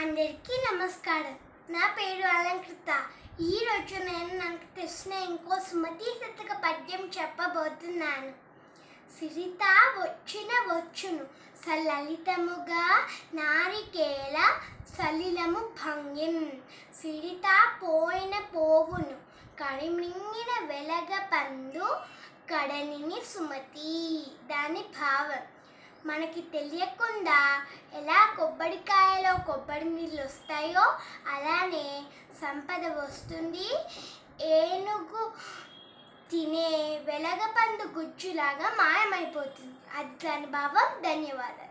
అందరికీ నమస్కారం నా పేరు అలంకృత ఈ రోజు నేను నాకు తెలిసిన ఇంకో సుమతి శతక పద్యం చెప్పబోతున్నాను సిరిత వచ్చిన వచ్చును సలలితముగా నారికేల సలిలము భంగిం సిరిత పోయిన పోవును కడిమింగిన వెలగ పందు కడనిని సుమతి దాని భావం మనకి తెలియకుండా ఎలా కొబ్బరికాయలో కొబ్బరి నీళ్ళు వస్తాయో అలానే సంపద వస్తుంది ఏనుగు తినే వెలగపండు గుజ్జులాగా మాయమైపోతుంది అది దాని భావం ధన్యవాదాలు